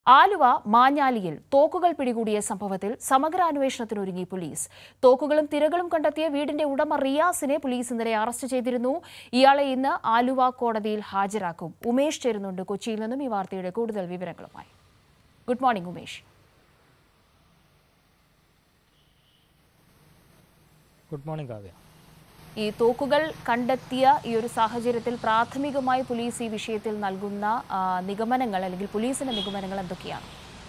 ആലുവ മാഞ്ഞാലിയിൽ തോക്കുകൾ പിടികൂടിയ സംഭവത്തിൽ സമഗ്ര അന്വേഷണത്തിനൊരുങ്ങി പോലീസ് തോക്കുകളും തിരകളും കണ്ടെത്തിയ വീടിന്റെ ഉടമ റിയാസിനെ പോലീസ് ഇന്നലെ അറസ്റ്റ് ചെയ്തിരുന്നു ഇയാളെ ഇന്ന് ആലുവ കോടതിയിൽ ഹാജരാക്കും ഉമേഷ് ചേരുന്നുണ്ട് കൊച്ചിയിൽ നിന്നും ഈ വാർത്തയുടെ കൂടുതൽ വിവരങ്ങളുമായി good morning Umesh good morning Kavya ഈ തോക്കുകൾ കണ്ടെത്തിയ ഈ ഒരു സാഹചര്യത്തിൽ പ്രാഥമികമായി പോലീസ് ഈ വിഷയത്തിൽ നൽകുന്ന ആ, നിഗമനങ്ങൾ അല്ലെങ്കിൽ പോലീസിന്റെ നിഗമനങ്ങൾ എന്തൊക്കെയാണ്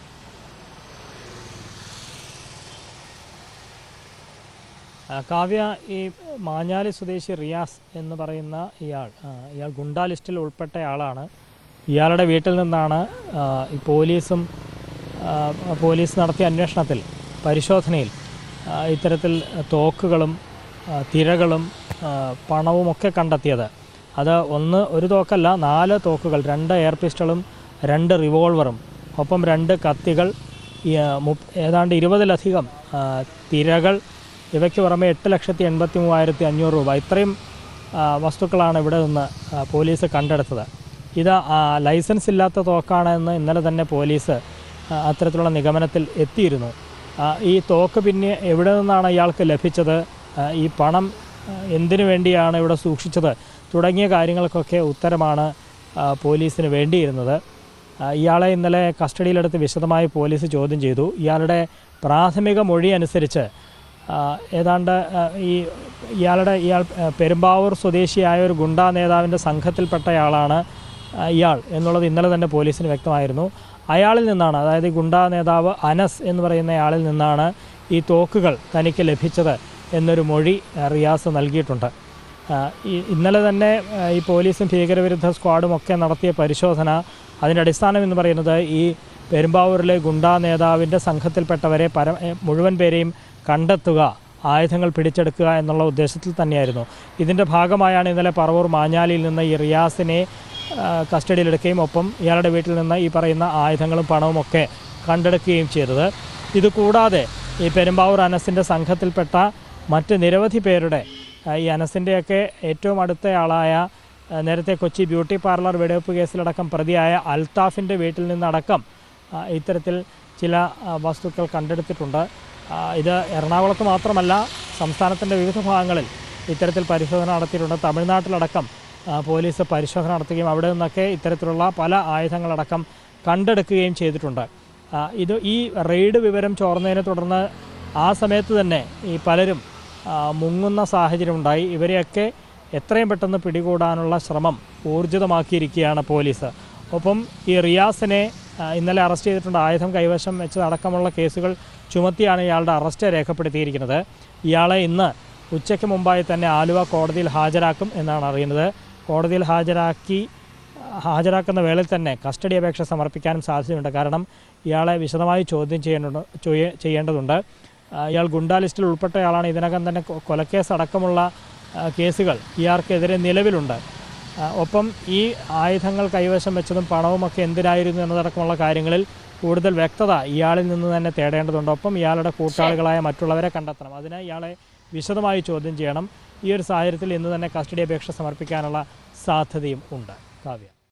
ആ, കാവ്യ ഈ മാഞ്ഞാലി സ്വദേശി റിയാസ് എന്ന് പറയുന്ന ഇയാൾ ആ, ഇയാൾ ഗുണ്ടാ ലിസ്റ്റിൽ ഉൾപ്പെട്ട ആളാണ് ഇയാളുടെ വീട്ടിൽ നിന്നാണ് ആ, ഈ പോലീസും ആ, പോലീസ് നടത്തിയ അന്വേഷണത്തിൽ പരിശോധനയിൽ ആ, ഇത്തരത്തിൽ തോക്കുകളും ആ, തിരകളും ആ, പണവുമൊക്കെ കണ്ടെത്തിയത് അത് ഒന്ന് ഒരു തോക്കല്ല നാല് തോക്കുകൾ രണ്ട് എയർ പിസ്റ്റളും രണ്ട് റിവോൾവറും ഒപ്പം രണ്ട് കത്തികൾ ഈ, ആ, മുപ്പ- ഏതാണ്ട് ഇരുപതിലധികം ആ, തിരകൾ ഇവയ്ക്ക് പുറമെ എട്ട് ലക്ഷത്തി എൺപത്തി മൂവായിരത്തി അഞ്ഞൂറ് രൂപ ഇത്രയും ആ, വസ്തുക്കളാണ് ഇവിടെ നിന്ന് ആ, പോലീസ് കണ്ടെടുത്തത് ഇത് ആ, ലൈസൻസ് ഇല്ലാത്ത തോക്കാണ് എന്ന് ഇന്നലെ തന്നെ പോലീസ് ആ, അത്തരത്തിലുള്ള നിഗമനത്തിൽ എത്തിയിരുന്നു ആ, ഈ തോക്ക് പിന്നെ എവിടെ നിന്നാണ് ഇയാൾക്ക് ലഭിച്ചത് ആ, ഈ പണം ആ, എന്തിനു വേണ്ടിയാണ് ഇവിടെ സൂക്ഷിച്ചത് തുടങ്ങിയ കാര്യങ്ങൾക്കൊക്കെ ഉത്തരമാണ് ആ, പോലീസിന് വേണ്ടിയിരുന്നത് ആ, ഇയാളെ ഇന്നലെ കസ്റ്റഡിയിലെടുത്ത് വിശദമായി പോലീസ് ചോദ്യം ചെയ്തു ഇയാളുടെ പ്രാഥമിക മൊഴി അനുസരിച്ച് ആ, ഏതാണ്ട് ആ, ഈ ഇയാളുടെ ഇയാൾ ആ, പെരുമ്പാവൂർ സ്വദേശിയായ ഒരു ഗുണ്ടാ നേതാവിൻ്റെ സംഘത്തിൽപ്പെട്ടയാളാണ് ആ, ഇയാൾ എന്നുള്ളത് ഇന്നലെ തന്നെ പോലീസിന് വ്യക്തമായിരുന്നു അയാളിൽ നിന്നാണ് അതായത് ഈ ഗുണ്ടാ നേതാവ് അനസ് എന്ന് പറയുന്നയാളിൽ നിന്നാണ് ഈ തോക്കുകൾ തനിക്ക് ലഭിച്ചത് എന്നൊരു മൊഴി ആ, റിയാസ് നൽകിയിട്ടുണ്ട് ആ, ഈ ഇന്നലെ തന്നെ ആ, ഈ പോലീസും ഭീകരവിരുദ്ധ സ്ക്വാഡും ഒക്കെ നടത്തിയ പരിശോധന അതിൻ്റെ അടിസ്ഥാനം എന്ന് പറയുന്നത് ഈ പെരുമ്പാവൂരിലെ ഗുണ്ടാ നേതാവിൻ്റെ സംഘത്തിൽപ്പെട്ടവരെ പര ഏ, മുഴുവൻ പേരെയും കണ്ടെത്തുക ആയുധങ്ങൾ പിടിച്ചെടുക്കുക എന്നുള്ള ഉദ്ദേശത്തിൽ തന്നെയായിരുന്നു ഇതിൻ്റെ ഭാഗമായാണ് ഇന്നലെ പറവൂർ മാഞ്ഞാലിയിൽ നിന്ന് ഈ റിയാസിനെ ആ, കസ്റ്റഡിയിലെടുക്കുകയും ഒപ്പം ഇയാളുടെ വീട്ടിൽ നിന്ന് ഈ പറയുന്ന ആയുധങ്ങളും പണവും ഒക്കെ കണ്ടെടുക്കുകയും ചെയ്തത് ഇത് കൂടാതെ ഈ പെരുമ്പാവൂർ അനസിൻ്റെ സംഘത്തിൽപ്പെട്ട മറ്റ് നിരവധി പേരുടെ ആ, ഈ അനസിൻ്റെയൊക്കെ ഏറ്റവും അടുത്തയാളായ ആ, നേരത്തെ കൊച്ചി ബ്യൂട്ടി പാർലർ വെടിവെപ്പ് കേസിലടക്കം പ്രതിയായ അൽത്താഫിൻ്റെ വീട്ടിൽ നിന്നടക്കം ആ, ഇത്തരത്തിൽ ചില ആ, വസ്തുക്കൾ കണ്ടെടുത്തിട്ടുണ്ട് ആ, ഇത് എറണാകുളത്ത് മാത്രമല്ല സംസ്ഥാനത്തിൻ്റെ വിവിധ ഭാഗങ്ങളിൽ ഇത്തരത്തിൽ പരിശോധന നടത്തിയിട്ടുണ്ട് തമിഴ്നാട്ടിലടക്കം ആ, പോലീസ് പരിശോധന നടത്തുകയും അവിടെ നിന്നൊക്കെ ഇത്തരത്തിലുള്ള പല ആയുധങ്ങളടക്കം കണ്ടെടുക്കുകയും ചെയ്തിട്ടുണ്ട് ആ, ഇത് ഈ റെയ്ഡ് വിവരം ചോർന്നതിനെ തുടർന്ന് ആ സമയത്ത് തന്നെ ഈ പലരും ആ, മുങ്ങുന്ന സാഹചര്യം ഉണ്ടായി ഇവരെയൊക്കെ എത്രയും പെട്ടെന്ന് പിടികൂടാനുള്ള ശ്രമം ഊർജിതമാക്കിയിരിക്കുകയാണ് പോലീസ് ഒപ്പം ഈ റിയാസിനെ ആ, ഇന്നലെ അറസ്റ്റ് ചെയ്തിട്ടുണ്ട് ആയുധം കൈവശം വെച്ച് അടക്കമുള്ള കേസുകൾ ചുമത്തിയാണ് ഇയാളുടെ അറസ്റ്റ് രേഖപ്പെടുത്തിയിരിക്കുന്നത് ഇയാളെ ഇന്ന് ഉച്ചയ്ക്ക് മുമ്പായി തന്നെ ആലുവ കോടതിയിൽ ഹാജരാക്കും എന്നാണ് അറിയുന്നത് കോടതിയിൽ ഹാജരാക്കി ഹാജരാക്കുന്ന വേളയിൽ തന്നെ കസ്റ്റഡി അപേക്ഷ സമർപ്പിക്കാനും സാധ്യതയുണ്ട് കാരണം ഇയാളെ വിശദമായി ചോദ്യം ചെയ്യേണ്ടതുണ്ട് ചോയ- ചെയ്യേണ്ടതുണ്ട് ആ, ഇയാൾ ഗുണ്ടാ ലിസ്റ്റിൽ ഉൾപ്പെട്ടയാളാണ് ഇതിനകം തന്നെ കൊ- കൊലക്കേസ് അടക്കമുള്ള ആ, കേസുകൾ ഇയാൾക്കെതിരെ നിലവിലുണ്ട് ആ, ഒപ്പം ഈ ആയുധങ്ങൾ കൈവശം വെച്ചതും പണവുമൊക്കെ എന്തിനായിരുന്നു എന്നതടക്കമുള്ള കാര്യങ്ങളിൽ കൂടുതൽ വ്യക്തത ഇയാളിൽ നിന്ന് തന്നെ തേടേണ്ടതുണ്ട് ഒപ്പം ഇയാളുടെ കൂട്ടാളികളായ മറ്റുള്ളവരെ കണ്ടെത്തണം അതിന് ഇയാളെ വിശദമായി ചോദ്യം ചെയ്യണം ഈ ഒരു സാഹചര്യത്തിൽ ഇന്ന് തന്നെ കസ്റ്റഡി അപേക്ഷ സമർപ്പിക്കാനുള്ള സാധ്യതയും ഉണ്ട് കാവ്യ